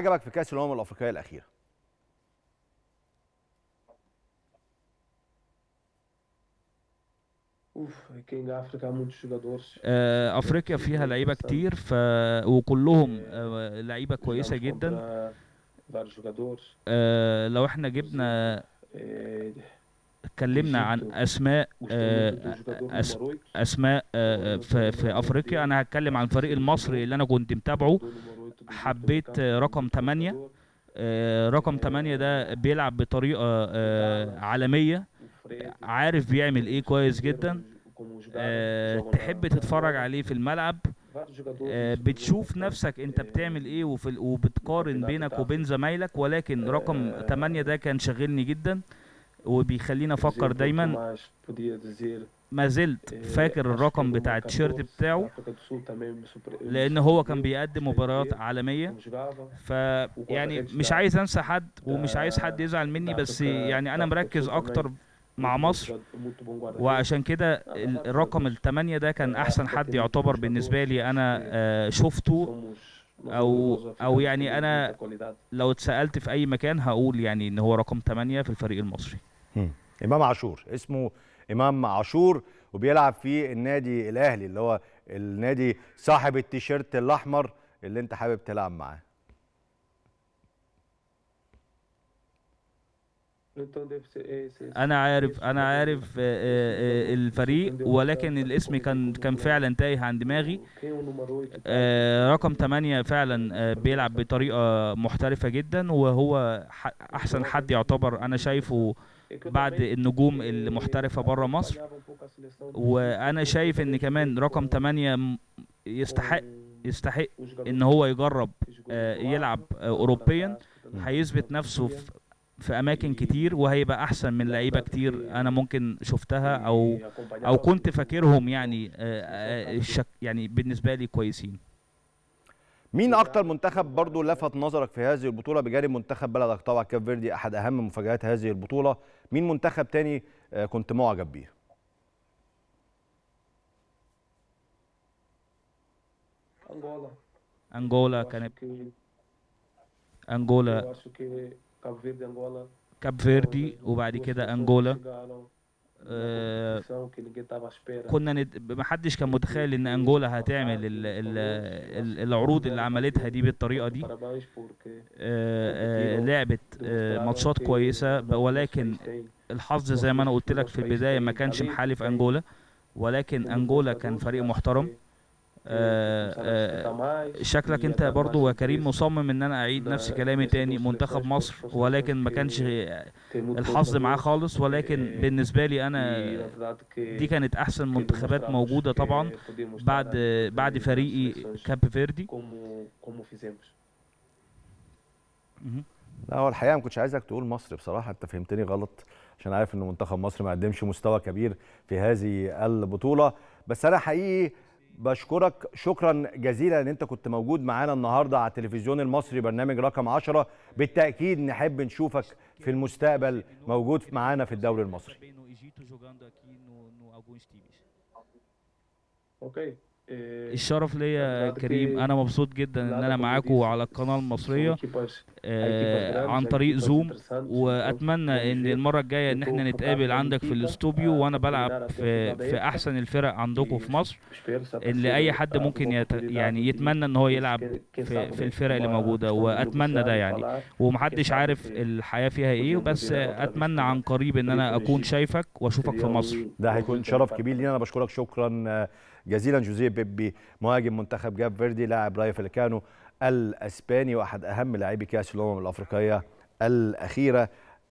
عجبك في كاس الامم الافريقيه الاخيره Uf, aqui em África há muitos jogadores. آه، افريقيا فيها لعيبه كتير ف وكلهم آه، لعيبه كويسه Jogamos جدا contra vários jogadores. آه، لو احنا جبنا É, اتكلمنا عن Egito. اسماء gostei muito do آه، jogador أس- número 8. اسماء آه، في في افريقيا انا هتكلم عن الفريق المصري اللي انا كنت متابعه jogador número 8 do Egito, حبيت Campo, آه، رقم muito bom 8 jogador. آه، رقم 8 ده بيلعب بطريقه آه، عالميه O Fred, عارف بيعمل ايه كويس جدا como jogaram, آه، jogam تحب na- تتفرج عليه في الملعب vários jogadores آه، do بتشوف Fred, نفسك انت é, بتعمل ايه وفي ال- وبتقارن بينك وبين زمايلك ولكن رقم 8 ده كان شاغلني جدا وبيخليني افكر dizer دايما muito mais, podia dizer, ما زلت é, فاكر acho que الرقم o بتاع número التيشيرت 14 بتاعه da África do Sul também me surpre- me لان هو كان surpreendeu, بيقدم gostei de مباريات ver عالميه como jogava. ف يعني وجوه مش ده- عايز انسى حد ومش ده- عايز حد يزعل مني ده بس أفريقيا- يعني انا ده أفريقيا مركز كمان اكتر مع muito مصر jogador- muito bom guarda-redes. وعشان كده ال- الرقم الثمانية ده كان احسن حد يعتبر بالنسبه لي انا آه، شفته Somos- nós أو- somos أو africanos يعني temos أنا- muita qualidade. لو اتسالت في اي مكان هقول يعني ان هو رقم 8 في الفريق المصري مم. امام عاشور اسمه امام عاشور وبيلعب في النادي الاهلي اللي هو النادي صاحب التيشيرت الاحمر اللي انت حابب تلعب معاه Então deve ser esse- esse- انا عارف esse انا jogador. عارف آه، آه، آه، الفريق ولكن الاسم كان كان فعلا تايه عن دماغي Quem é o número 8 que tá- آه، رقم 8 فعلا آه، بيلعب بطريقه محترفه جدا وهو ح- احسن حد يعتبر انا شايفه É que eu بعد também, النجوم eh, المحترفه بره مصر acompanhava um pouco a seleção do وانا Egito, شايف ان também كمان joguei رقم com- 8 م- com يستحق يستحق os jogadores ان هو يجرب que jogou آه، no يلعب África, آه، اوروبيا também هيثبت jogou نفسه na في في اماكن كتير وهيبقى احسن من لعيبه كتير انا ممكن شفتها او e acompanhava او كنت o- فاكرهم يعني آه، آه، الشك يعني بالنسبه لي كويسين مين اكتر منتخب برضو لفت نظرك في هذه البطوله بجانب منتخب بلدك طبعا كاب فيردي احد اهم مفاجات هذه البطوله مين منتخب تاني آه، كنت معجب بيه Angola. انجولا Eu acho كانت que- انجولا eu acho que Cabo Verde e Angola كاب foram فيردي as duas وبعد كده seleções que انجولا chegaram numa آه، competição que ninguém estava à espera. كنا ند... محدش كان متخيل ان انجولا هتعمل ال... ال... ال... العروض اللي عملتها دي بالطريقه دي Parabéns porque آه، آه، لعبت آه، ماتشات كويسه ب- ولكن الحظ زي ما انا قلت لك في البدايه ما كانش محالف انجولا ولكن انجولا كان فريق محترم آه، آه، شكلك انت برضو يا كريم مصمم ان انا اعيد نفس كلامي تاني منتخب مصر ولكن ما كانش الحظ معاه خالص ولكن بالنسبه لي انا دي كانت احسن منتخبات موجوده طبعا بعد بعد فريقي كاب فيردي como como fizemos مهم. لا هو الحقيقه ما كنتش عايزك تقول مصر بصراحه انت فهمتني غلط عشان عارف ان منتخب مصر ما قدمش مستوى كبير في هذه البطوله بس انا حقيقي بشكرك شكرا جزيلا ان انت كنت موجود معانا النهارده على التلفزيون المصري برنامج رقم 10 بالتاكيد نحب نشوفك في المستقبل موجود معانا في الدوري المصري ok eh, الشرف ليا يا verdade كريم que انا مبسوط جدا ان انا nada como معاكم disse, على القناه são المصريه equipas- آه، equipas grandes, عن há طريق equipas زوم interessantes, então واتمنى ان vamos ver. المره الجايه ان احنا نتقابل عندك في الاستوديو وانا بلعب في في احسن الفرق عندكم في مصر Espero-se اللي اي حد aparecer ممكن alguma يت... oportunidade يعني e- يتمنى ان هو e يلعب quem- quem في, sabe في الفرق اللي uma موجوده questão de واتمنى negociar ده e يعني falar. ومحدش quem sabe عارف que الحياه فيها ايه podemos بس ir a outra اتمنى vista عن قريب ان انا Felipe اكون Egito. شايفك واشوفك في seria مصر um- ده um هيكون evento شرف para- كبير لينا انا بشكرك شكرا جزيلا جوزيه بيبي مهاجم منتخب جاب فيردي لاعب رايو فاليكانو الاسباني واحد اهم لاعبي كاس الامم الافريقيه الاخيره